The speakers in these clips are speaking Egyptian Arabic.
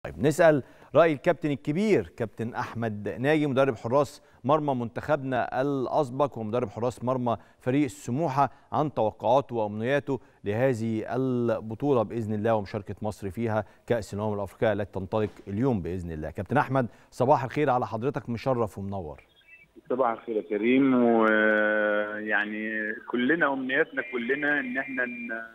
طيب نسال راي الكابتن الكبير كابتن احمد ناجي مدرب حراس مرمى منتخبنا الاسبق ومدرب حراس مرمى فريق السموحه عن توقعاته وامنياته لهذه البطوله باذن الله ومشاركه مصر فيها كاس الامم الافريقيه التي تنطلق اليوم باذن الله كابتن احمد صباح الخير على حضرتك مشرف ومنور صباح الخير يا كريم ويعني كلنا امنياتنا كلنا ان احنا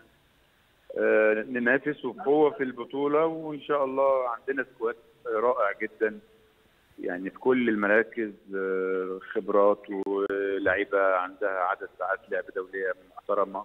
ننافس وبقوه في البطوله وان شاء الله عندنا سكواد رائع جدا يعني في كل المراكز خبرات ولاعيبه عندها عدد ساعات لعب دوليه محترمه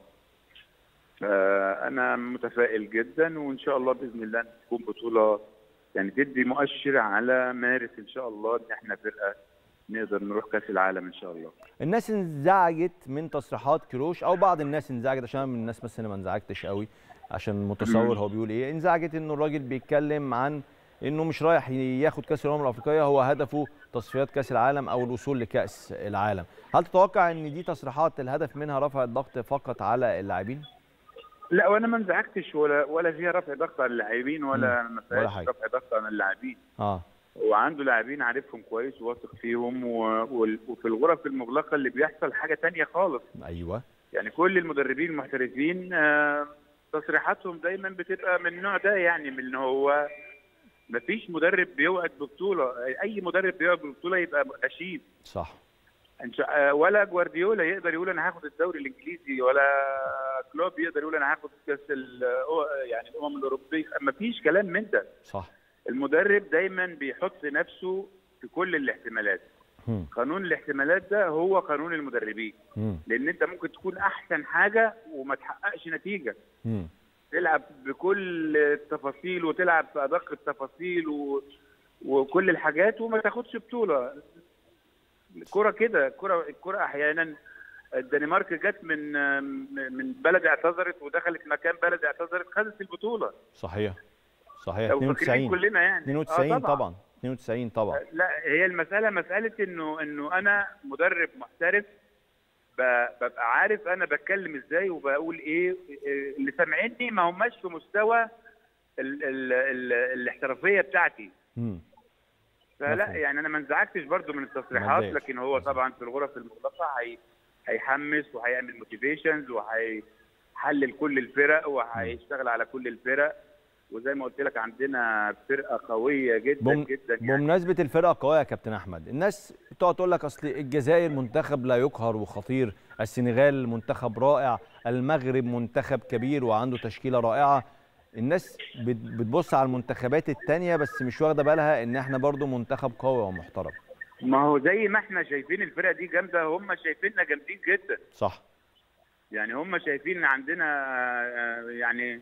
انا متفائل جدا وان شاء الله باذن الله تكون بطوله يعني تدي مؤشر على مارس ان شاء الله ان احنا فرقه نقدر نروح كاس العالم ان شاء الله الناس انزعجت من تصريحات كروش او بعض الناس انزعجت عشان من الناس بس انا ما انزعجتش قوي عشان متصور هو بيقول ايه انزعجت انه الراجل بيتكلم عن انه مش رايح ياخد كاس الامم الافريقيه هو هدفه تصفيات كاس العالم او الوصول لكاس العالم هل تتوقع ان دي تصريحات الهدف منها رفع الضغط فقط على اللاعبين لا وانا ما انزعجتش ولا ولا فيها رفع ضغط على اللاعبين ولا ما فيهاش رفع ضغط على اللاعبين اه وعنده لاعبين عارفهم كويس وواثق فيهم وفي الغرف المغلقه اللي بيحصل حاجه تانية خالص ايوه يعني كل المدربين المحترفين آه تصريحاتهم دايما بتبقى من النوع ده يعني من ان هو ما فيش مدرب بيوعد ببطوله اي مدرب بيوعد ببطوله يبقى غشيم صح ولا جوارديولا يقدر يقول انا هاخد الدوري الانجليزي ولا كلوب يقدر يقول انا هاخد كاس يعني الامم الاوروبيه ما فيش كلام من ده صح المدرب دايما بيحط نفسه في كل الاحتمالات م. قانون الاحتمالات ده هو قانون المدربين م. لان انت ممكن تكون احسن حاجه وما تحققش نتيجه م. تلعب بكل التفاصيل وتلعب في ادق التفاصيل و... وكل الحاجات وما تاخدش بطوله الكره كده الكره الكره احيانا الدنمارك جت من من بلد اعتذرت ودخلت مكان بلد اعتذرت خدت البطوله صحيح صحيح لو 92 كلنا يعني 92 آه طبعا 92 طبعا لا هي المساله مساله انه انه انا مدرب محترف ببقى عارف انا بتكلم ازاي وبقول ايه اللي سامعيني ما هماش في مستوى ال ال ال الاحترافيه بتاعتي م. فلا مفهوم. يعني انا ما انزعجتش برضو من التصريحات لكن هو طبعا في الغرف المغلقه هي هيحمس وهيعمل موتيفيشنز وهيحلل كل الفرق وهيشتغل على كل الفرق وزي ما قلت لك عندنا فرقه قويه جدا بم... جدا يعني. بمناسبه الفرقه القويه يا كابتن احمد الناس بتقعد تقول لك اصل الجزائر منتخب لا يقهر وخطير السنغال منتخب رائع المغرب منتخب كبير وعنده تشكيله رائعه الناس بتبص على المنتخبات الثانيه بس مش واخده بالها ان احنا برضو منتخب قوي ومحترم ما هو زي ما احنا شايفين الفرقه دي جامده هم شايفيننا جامدين جدا صح يعني هم شايفين عندنا يعني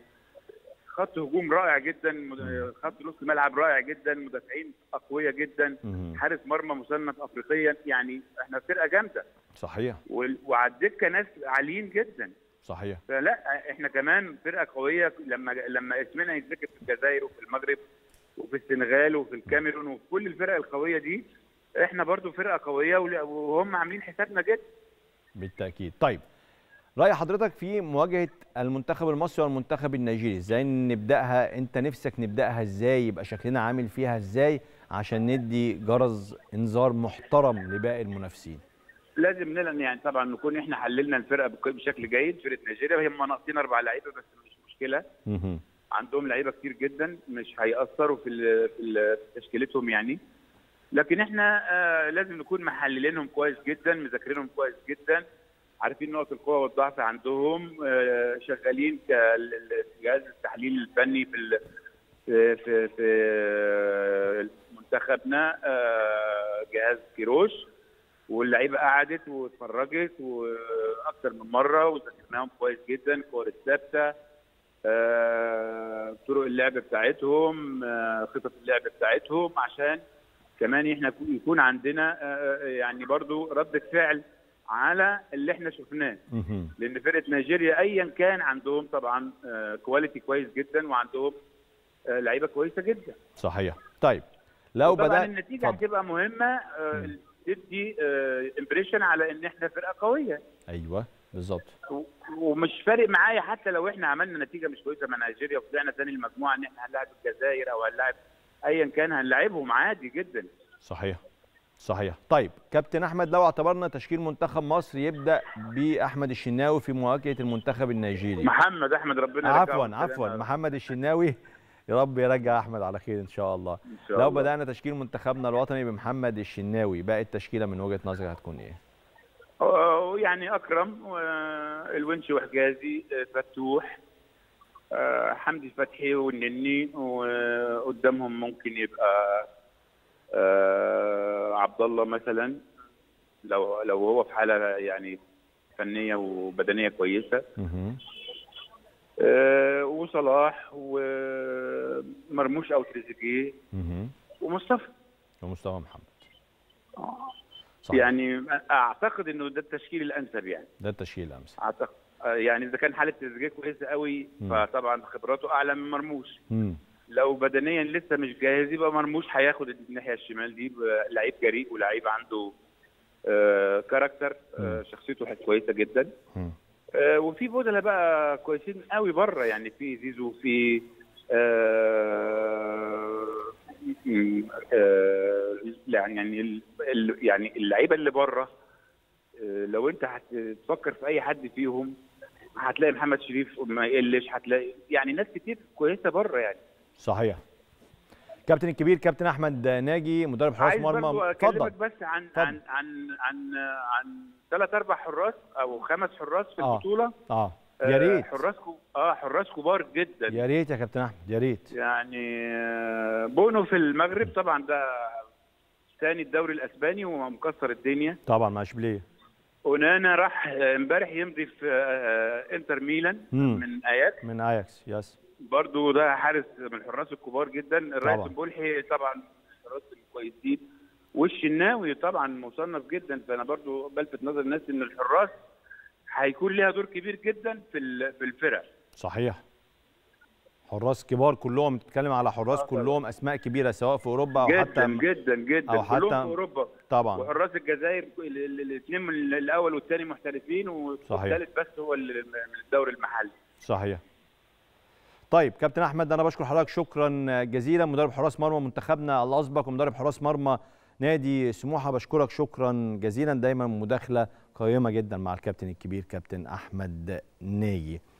خط هجوم رائع جدا خط نص ملعب رائع جدا مدافعين اقوياء جدا حارس مرمى مصنف افريقيا يعني احنا فرقه جامده صحيح وعلى الدكه ناس عاليين جدا صحيح فلا احنا كمان فرقه قويه لما لما اسمنا يتذكر في الجزائر وفي المغرب وفي السنغال وفي الكاميرون وفي كل الفرق القويه دي احنا برضو فرقه قويه وهم عاملين حسابنا جدا بالتاكيد طيب راي حضرتك في مواجهه المنتخب المصري والمنتخب النيجيري ازاي نبداها انت نفسك نبداها ازاي يبقى شكلنا عامل فيها ازاي عشان ندي جرس انذار محترم لباقي المنافسين لازم نلعب يعني طبعا نكون احنا حللنا الفرقه بشكل جيد فرقه نيجيريا هم ناقصين اربع لعيبه بس مش مشكله مه. عندهم لعيبه كتير جدا مش هيأثروا في في تشكيلتهم يعني لكن احنا آه لازم نكون محللينهم كويس جدا مذاكرينهم كويس جدا عارفين نقط القوه والضعف عندهم آه شغالين كجهاز التحليل الفني في في في, في منتخبنا آه جهاز كيروش واللعيبه قعدت واتفرجت واكثر من مره وذاكرناهم كويس جدا الكور الثابته آه طرق اللعب بتاعتهم آه خطط اللعب بتاعتهم عشان كمان احنا يكون عندنا آه يعني برضو ردة فعل على اللي احنا شفناه لان فرقه نيجيريا ايا كان عندهم طبعا كواليتي كويس جدا وعندهم لعيبه كويسه جدا صحيح طيب لو بدأ النتيجه هتبقى مهمه تدي امبريشن على ان احنا فرقه قويه ايوه بالظبط ومش فارق معايا حتى لو احنا عملنا نتيجه مش كويسه مع نيجيريا وطلعنا ثاني المجموعه ان احنا هنلاعب الجزائر او هنلاعب ايا كان هنلاعبهم عادي جدا صحيح صحيح طيب كابتن احمد لو اعتبرنا تشكيل منتخب مصر يبدا باحمد الشناوي في مواجهه المنتخب النيجيري محمد احمد ربنا يرجعه عفوا بالسلامة عفوا يا رب. محمد الشناوي يا رب يرجع احمد على خير ان شاء الله ان شاء لو الله بدانا تشكيل منتخبنا الوطني بمحمد الشناوي باقي التشكيله من وجهه نظرك هتكون ايه آه، يعني اكرم والونش وحجازي آه، فتوح آه، حمدي فتحي والنني وقدامهم ممكن يبقى آه، عبد الله مثلا لو لو هو في حاله يعني فنيه وبدنيه كويسه مهم. آه، وصلاح ومرموش او تريزيجيه مهم. ومصطفى ومصطفى محمد آه، صحيح. يعني اعتقد انه ده التشكيل الانسب يعني ده التشكيل الامثل اعتقد آه، يعني اذا كان حاله تريزيجيه كويسه قوي مم. فطبعا خبراته اعلى من مرموش مم. لو بدنيا لسه مش جاهز يبقى مرموش هياخد الناحيه الشمال دي ب- لعيب جريء ولعيب عنده آه كاركتر آه شخصيته حت- كويسه جدا مم. آه وفي بدله بقى كويسين قوي بره يعني في زيزو في آه م- آه يعني يعني ال- ال- يعني اللعيبه اللي بره آه، لو انت هتفكر في اي حد فيهم هتلاقي محمد شريف ما يقلش هتلاقي يعني ناس كتير كويسه بره يعني صحيح كابتن الكبير كابتن احمد ناجي مدرب حراس عايز برضو مرمى اكلمك اتفضل بس عن اتفضل. عن عن عن عن ثلاث اربع حراس او خمس حراس في آه. البطوله اه آه، يا ريت حراس كو- اه حراس كبار جدا يا ريت يا كابتن احمد يا ريت يعني آه، بونو في المغرب طبعا ده ثاني الدوري الاسباني ومكسر الدنيا طبعا مع اشبيليه ونانا راح آه، امبارح يمضي في آه، انتر ميلان مم. من اياكس من اياكس يس برضو ده حارس من الحراس الكبار جدا الرئيس طبعا. البلحي طبعا من الحراس الكويسين والشناوي طبعا مصنف جدا فانا برضو بلفت نظر الناس ان الحراس هيكون ليها دور كبير جدا في ال- في الفرق صحيح حراس كبار كلهم بتتكلم على حراس آه، طبعا. كلهم اسماء كبيره سواء في اوروبا او جدا حتى جدا جدا أو كلهم حتى- في اوروبا طبعا وحراس الجزائر الاثنين من الاول والثاني محترفين صحيح. والثالث بس هو اللي من الدوري المحلي صحيح طيب كابتن احمد انا بشكر حضرتك شكرا جزيلا مدرب حراس مرمى منتخبنا الاسبق ومدرب حراس مرمى نادي سموحه بشكرك شكرا جزيلا دايما مداخله قيمه جدا مع الكابتن الكبير كابتن احمد ناجي